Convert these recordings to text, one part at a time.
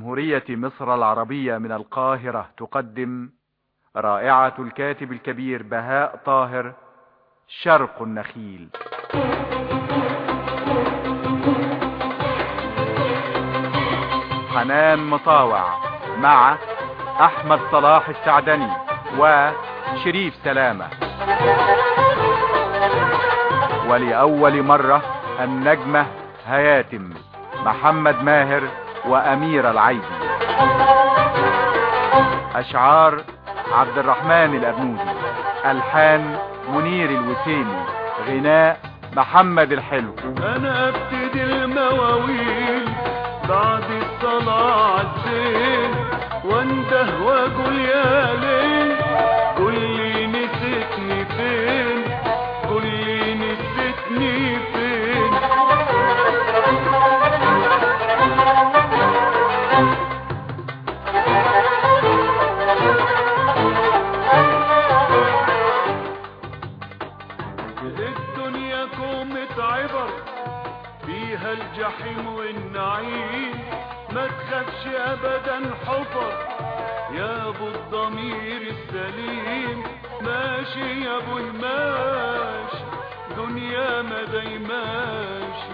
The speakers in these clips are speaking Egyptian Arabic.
جمهورية مصر العربية من القاهرة تقدم رائعة الكاتب الكبير بهاء طاهر شرق النخيل حنان مطاوع مع احمد صلاح السعدني وشريف سلامة ولأول مرة النجمة هياتم محمد ماهر وأمير العيدي أشعار عبد الرحمن الأبنودي ألحان منير الوسيمي غناء محمد الحلو انا ابتدي المواويل بعد الصلاة عالزين وانده واقول يا ليل قول لي نسيتني فين قول لي نسيتني فين الدنيا كومة عبر فيها الجحيم والنعيم ما تخافش ابدا حفر يا ابو الضمير السليم ماشي يا ابو الماشي دنيا ما دايماشي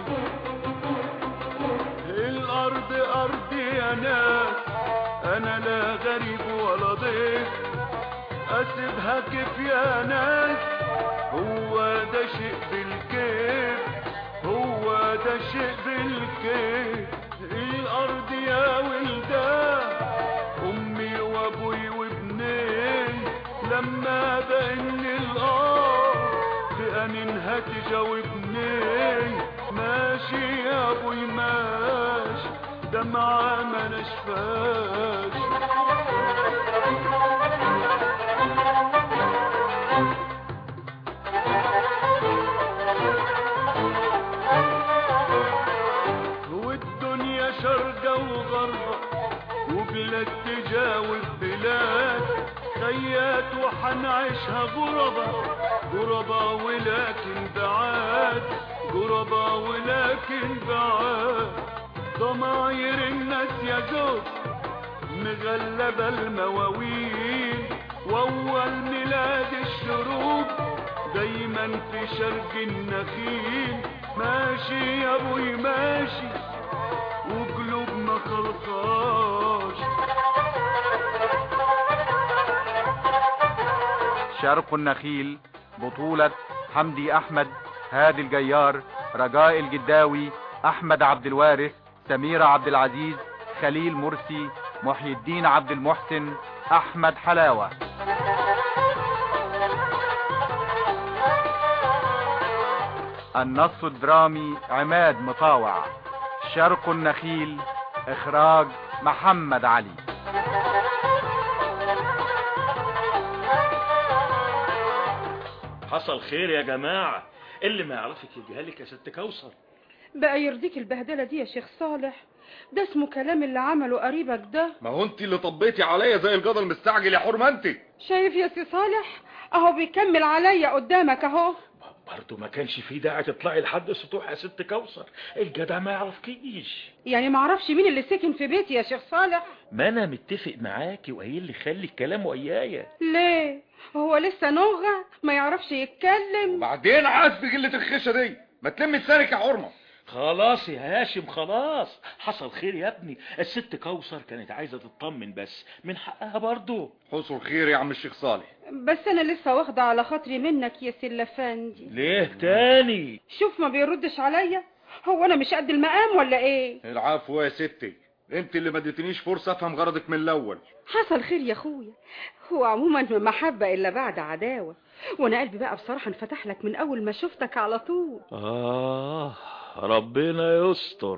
الارض ارضي يا ناس انا لا غريب ولا ضيف اسيبها كيف يا ناس هو ده شيء بالكيف هو ده شيء بالكيف الارض يا ولدان امي وابوي وابنين لما بان الارض بقى منها تجاوبني ماشي يا ابوي ماشي دمعة ما نشفاش والدنيا شرقة وغربة وبلاد تجاوب بلاد خيات وحنعيشها غربة غربة ولكن بعاد غربة ولكن بعاد ضماير الناس يا زوج مغلبة المواويل واول ميلاد الشروق دايما في شرق النخيل ماشي يا ابوي ماشي وقلوبنا خلصاش شرق النخيل بطولة حمدي أحمد هادي الجيار رجاء الجداوي أحمد عبد الوارث سميرة عبد العزيز خليل مرسي محي الدين عبد المحسن أحمد حلاوة النص الدرامي عماد مطاوع شرق النخيل إخراج محمد علي حصل خير يا جماعة اللي ما يعرفك يجيها لك يا ست كوثر بقى يرضيك البهدلة دي يا شيخ صالح ده اسمه كلام اللي عمله قريبك ده ما هو انت اللي طبيتي عليا زي الجدل المستعجل يا حرمه انت شايف يا سي صالح اهو بيكمل عليا قدامك اهو برضه ما كانش في داعي تطلعي لحد السطوح يا ست كوثر الجدع ما يعرفكيش يعني معرفش مين اللي ساكن في بيتي يا شيخ صالح ما انا متفق معاكي وقايل لي خلي الكلام ويايا ليه هو لسه نوغة ما يعرفش يتكلم وبعدين عاد بقله الخشه دي ما تلمي لسانك يا حرمه خلاص يا هاشم خلاص حصل خير يا ابني الست كوثر كانت عايزة تطمن بس من حقها برضه حصل خير يا عم الشيخ صالح بس انا لسه واخدة على خاطري منك يا سلفندي ليه تاني شوف ما بيردش عليا هو انا مش قد المقام ولا ايه العفو يا ستي انت اللي ما اديتنيش فرصه افهم غرضك من الاول حصل خير يا اخويا هو عموما ما محبة الا بعد عداوة وانا قلبي بقى بصراحة انفتح لك من اول ما شفتك على طول آه ربنا يستر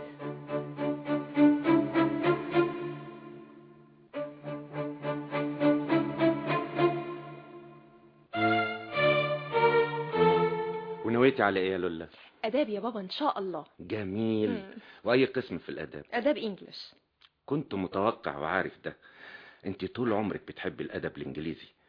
ونويتي على ايه يا لولا اداب يا بابا ان شاء الله جميل مم. واي قسم في الاداب اداب انجلش كنت متوقع وعارف ده انت طول عمرك بتحبي الادب الانجليزي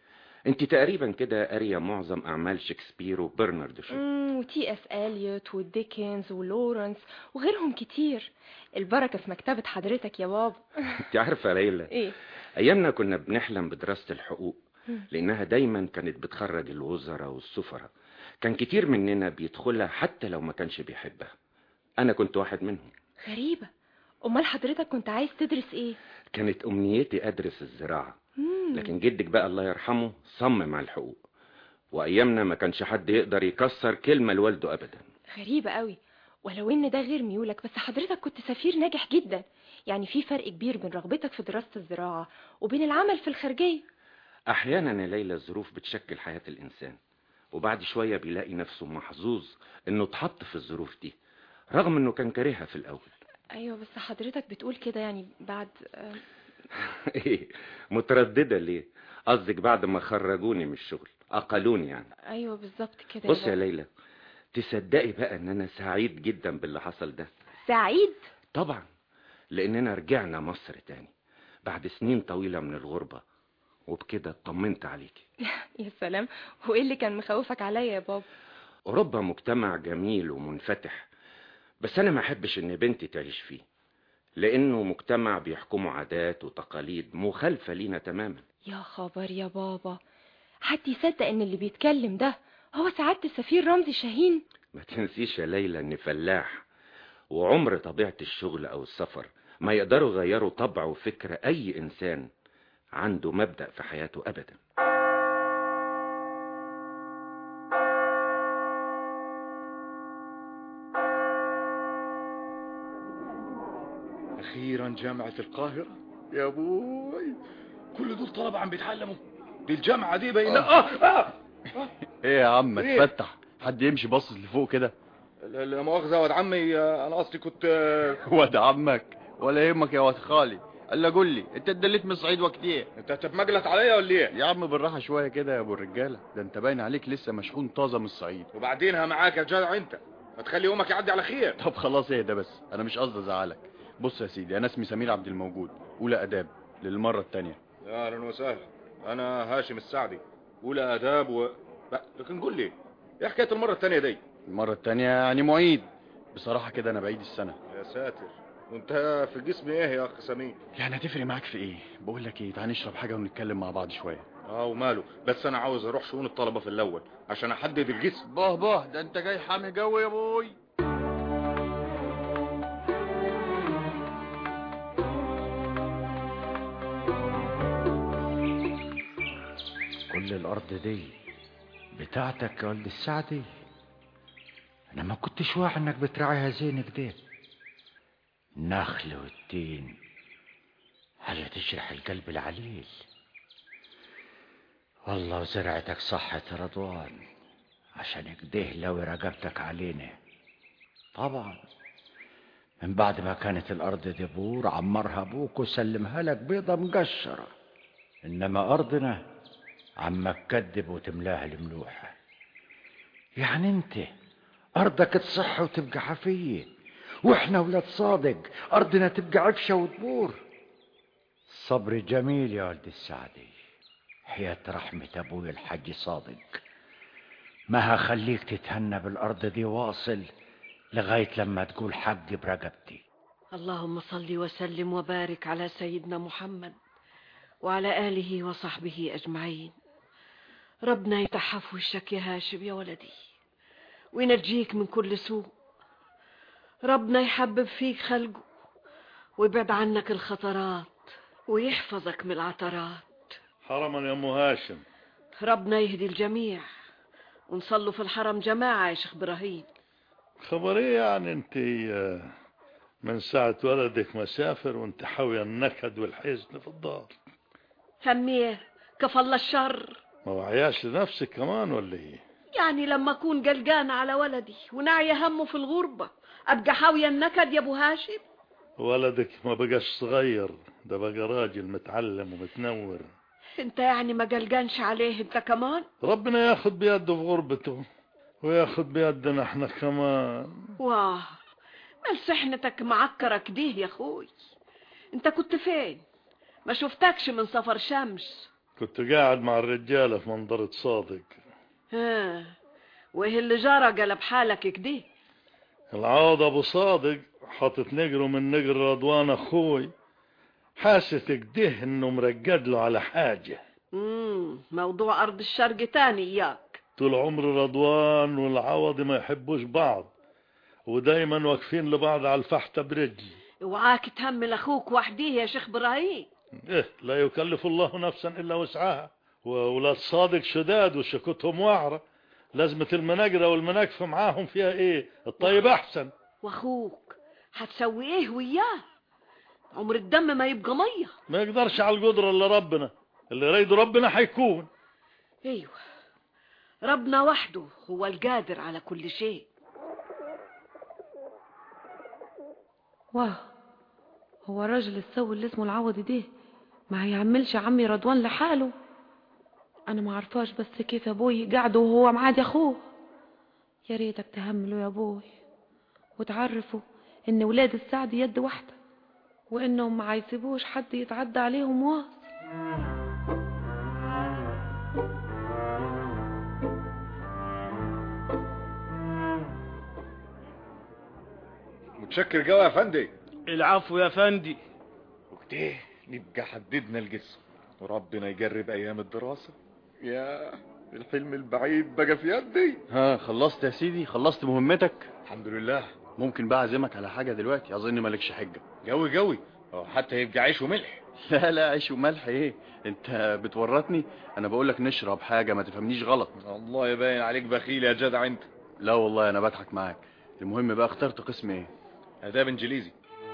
انت تقريبا كده قارية معظم اعمال شكسبير وبرنارد شو مم، وتي اس اليوت وديكنز ولورنس وغيرهم كتير البركة في مكتبة حضرتك يا بابا انت عارفة يا ليلى ايه ايامنا كنا بنحلم بدراسة الحقوق مم. لانها دايما كانت بتخرج الوزراء والسفراء كان كتير مننا بيدخلها حتى لو ما كانش بيحبها انا كنت واحد منهم غريبة امال حضرتك كنت عايز تدرس ايه كانت امنيتي ادرس الزراعة مم. لكن جدك بقى الله يرحمه صمم على الحقوق وايامنا ما كانش حد يقدر يكسر كلمة لوالده ابدا غريبة قوي ولو ان ده غير ميولك بس حضرتك كنت سفير ناجح جدا يعني في فرق كبير بين رغبتك في دراسة الزراعة وبين العمل في الخارجية احيانا يا ليلى الظروف بتشكل حياة الانسان وبعد شوية بيلاقي نفسه محظوظ انه اتحط في الظروف دي رغم انه كان كارهها في الاول ايوه بس حضرتك بتقول كده يعني بعد آه، ايه مترددة ليه قصدك بعد ما خرجوني من الشغل اقلوني يعني ايوه بالظبط كده بص يا بابا. ليلى تصدقي بقى ان انا سعيد جدا باللي حصل ده سعيد طبعا لاننا رجعنا مصر تاني بعد سنين طويلة من الغربة وبكده اطمنت عليكي يا سلام وايه اللي كان مخوفك عليا يا بابا اوروبا مجتمع جميل ومنفتح بس انا ما احبش ان بنتي تعيش فيه لانه مجتمع بيحكمه عادات وتقاليد مخالفة لينا تماما يا خبر يا بابا حد يصدق ان اللي بيتكلم ده هو سعادة السفير رمزي شاهين ما تنسيش يا ليلى اني فلاح وعمر طبيعة الشغل او السفر ما يقدروا يغيروا طبع وفكر اي انسان عنده مبدأ في حياته ابدا اخيرا جامعة القاهرة يا ابوي كل دول طلبة عم بيتعلموا دي الجامعة دي بين اه اه ايه يا عم إيه؟ اتفتح حد يمشي باصص لفوق كده لا لا مؤاخذة يا واد عمي آه، انا قصدي كنت آه، واد عمك ولا يهمك يا واد خالي الا قول لي انت اتدليت من الصعيد وقتيه انت هتتمجلت عليا ولا ايه يا عم بالراحه شويه كده يا ابو الرجاله ده انت باين عليك لسه مشحون طازه من الصعيد وبعدينها معاك يا جدع انت ما تخلي يومك يعدي على خير طب خلاص ايه ده بس انا مش قصدي ازعلك بص يا سيدي انا اسمي سمير عبد الموجود اولى اداب للمره التانية اهلا وسهلا انا هاشم السعدي اولى اداب و لا لكن قول لي ايه حكايه المره الثانيه دي المره التانية يعني معيد بصراحه كده انا بعيد السنه يا ساتر وانت في الجسم ايه يا اخ سمير يعني هتفرق معاك في ايه بقول لك ايه تعال نشرب حاجه ونتكلم مع بعض شويه اه وماله بس انا عاوز اروح شؤون الطلبه في الاول عشان احدد الجسم باه باه ده انت جاي حامي جو يا بوي كل الأرض دي بتاعتك يا ولد السعدي أنا ما كنتش واعي إنك بتراعيها زين كده النخل والتين حاجة تشرح القلب العليل والله وزرعتك صحة رضوان عشان كده لو رقبتك علينا طبعا من بعد ما كانت الأرض دبور عمرها أبوك وسلمها لك بيضة مقشرة إنما أرضنا عمك كدب وتملاها الملوحة يعني انت أرضك تصح وتبقى حفية وإحنا ولاد صادق أرضنا تبقى عفشة وتبور صبر جميل يا ولد السعدي حياة رحمة أبوي الحاج صادق ما هخليك تتهنى بالأرض دي واصل لغاية لما تقول حقي برقبتي اللهم صل وسلم وبارك على سيدنا محمد وعلى آله وصحبه أجمعين ربنا يتحف وشك يا هاشم يا ولدي وينجيك من كل سوء ربنا يحبب فيك خلقه ويبعد عنك الخطرات ويحفظك من العثرات حرما يا ام هاشم ربنا يهدي الجميع ونصلوا في الحرم جماعة يا شيخ إبراهيم خبر ايه يعني انت آه، من ساعة ولدك مسافر وانت حاوية النكد والحزن في الدار هميه كفى الله الشر ما وعياش لنفسك كمان ولا ايه يعني لما أكون قلقانة على ولدي وناعية همه في الغربة أبقى حاوية النكد يا أبو هاشم ولدك ما بقاش صغير ده بقى راجل متعلم ومتنور أنت يعني ما قلقانش عليه أنت كمان ربنا ياخد بيده في غربته وياخد بيدنا احنا كمان واه مال سحنتك معكرة كديه يا أخوي أنت كنت فين ما شفتكش من سفر شمس كنت قاعد مع الرجالة في منظرة صادق ها وايه اللي جرى قلب حالك كده العوض ابو صادق حاطط نقره من نقر رضوان اخوي حاسس كده انه مرقد له على حاجة امم موضوع ارض الشرق تاني اياك طول عمر رضوان والعوض ما يحبوش بعض ودايما واقفين لبعض على الفحتة برجل اوعاك تهمل اخوك وحديه يا شيخ ابراهيم إيه لا يكلف الله نفسا إلا وسعها وولاد صادق شداد وشكوتهم وعرة لازمة المناجرة والمناكفة معاهم فيها إيه الطيب أحسن واخوك هتسوي ايه وياه عمر الدم ما يبقى ميه ما يقدرش على القدرة إلا ربنا اللي يريده ربنا حيكون ايوه ربنا وحده هو القادر على كل شيء واه هو الراجل السوي اللي اسمه العوضي ده ما هيعملش عمي رضوان لحاله انا ما عرفاش بس كيف ابوي قعده وهو معاد اخوه يا ريتك تهمله يا ابوي وتعرفوا ان ولاد السعد يد واحده وانهم ما هيسيبوش حد يتعدى عليهم واصل متشكر جوا يا فندي العفو يا فندي وكده نبقى حددنا الجسم وربنا يجرب ايام الدراسة يا الحلم البعيد بقى في يدي ها خلصت يا سيدي خلصت مهمتك الحمد لله ممكن بقى اعزمك على حاجة دلوقتي اظن مالكش حجة جوي جوي اه حتى يبقى عيش وملح لا لا عيش وملح ايه انت بتورطني انا بقول لك نشرب حاجة ما تفهمنيش غلط الله يبين عليك بخيل يا جدع انت لا والله انا بضحك معاك المهم بقى اخترت قسم ايه اداب انجليزي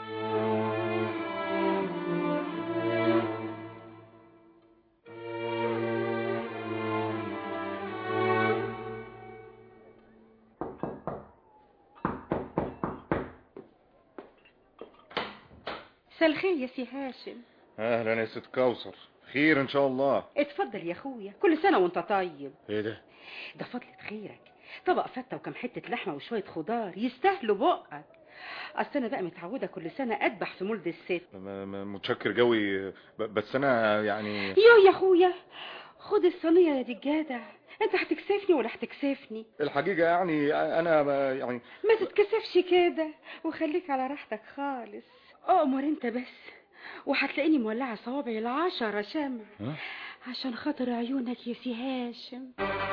مساء الخير يا سي هاشم اهلا يا ست كوثر خير ان شاء الله اتفضل يا اخويا كل سنة وانت طيب ايه ده ده فضلة خيرك طبق فتة وكم حتة لحمة وشوية خضار يستاهلوا بقك اصل انا بقى متعودة كل سنة اذبح في مولد الست م- م- متشكر جوي ب- بس انا يعني يو يا اخويا خد الصينية يا دي الجدع انت هتكسفني ولا هتكسفني الحقيقة يعني انا ب- يعني ما تتكسفش كده وخليك على راحتك خالص اؤمر انت بس وهتلاقيني مولعة صوابعي العشرة شمع ها؟ عشان خاطر عيونك يا سي هاشم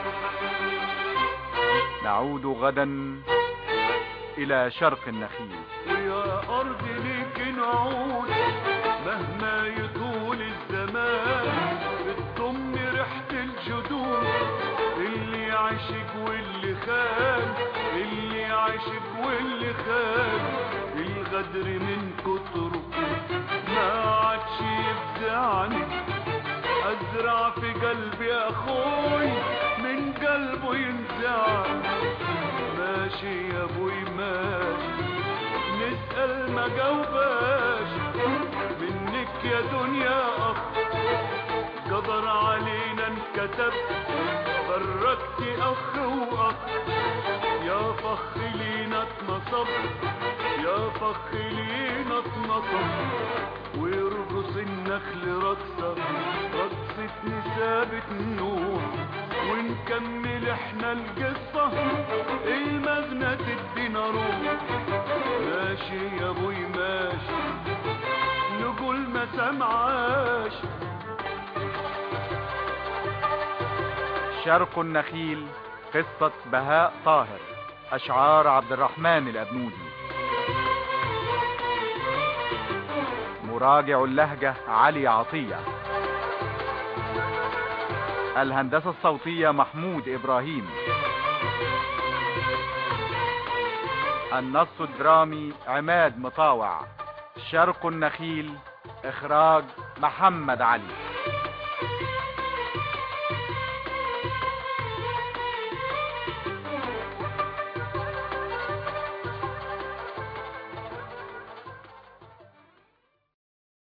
نعود غدا إلى شرق النخيل ويا أرض ليك نعود مهما يطول الزمان بتضم ريحة الجدود اللي عاشق واللي خان اللي عاشق واللي خان الغدر من كتره ما عادش يفزعني ازرع في قلبي اخوي من قلبه ينزعل ماشي يا ابوي ماشي نسأل ما جاوباش منك يا دنيا اخ قدر علينا انكتب فرقت اخ واخ يا فخ لينا اتنصب يا فخ لينا اتنصب ويرقص النخل رقصة رقصة نسابة النور ونكمل احنا القصة المغنى تدينا روح ماشي يا ابوي ماشي نقول ما سمعاش شرق النخيل قصة بهاء طاهر أشعار عبد الرحمن الأبنودي مراجع اللهجة علي عطية الهندسة الصوتية محمود إبراهيم النص الدرامي عماد مطاوع شرق النخيل إخراج محمد علي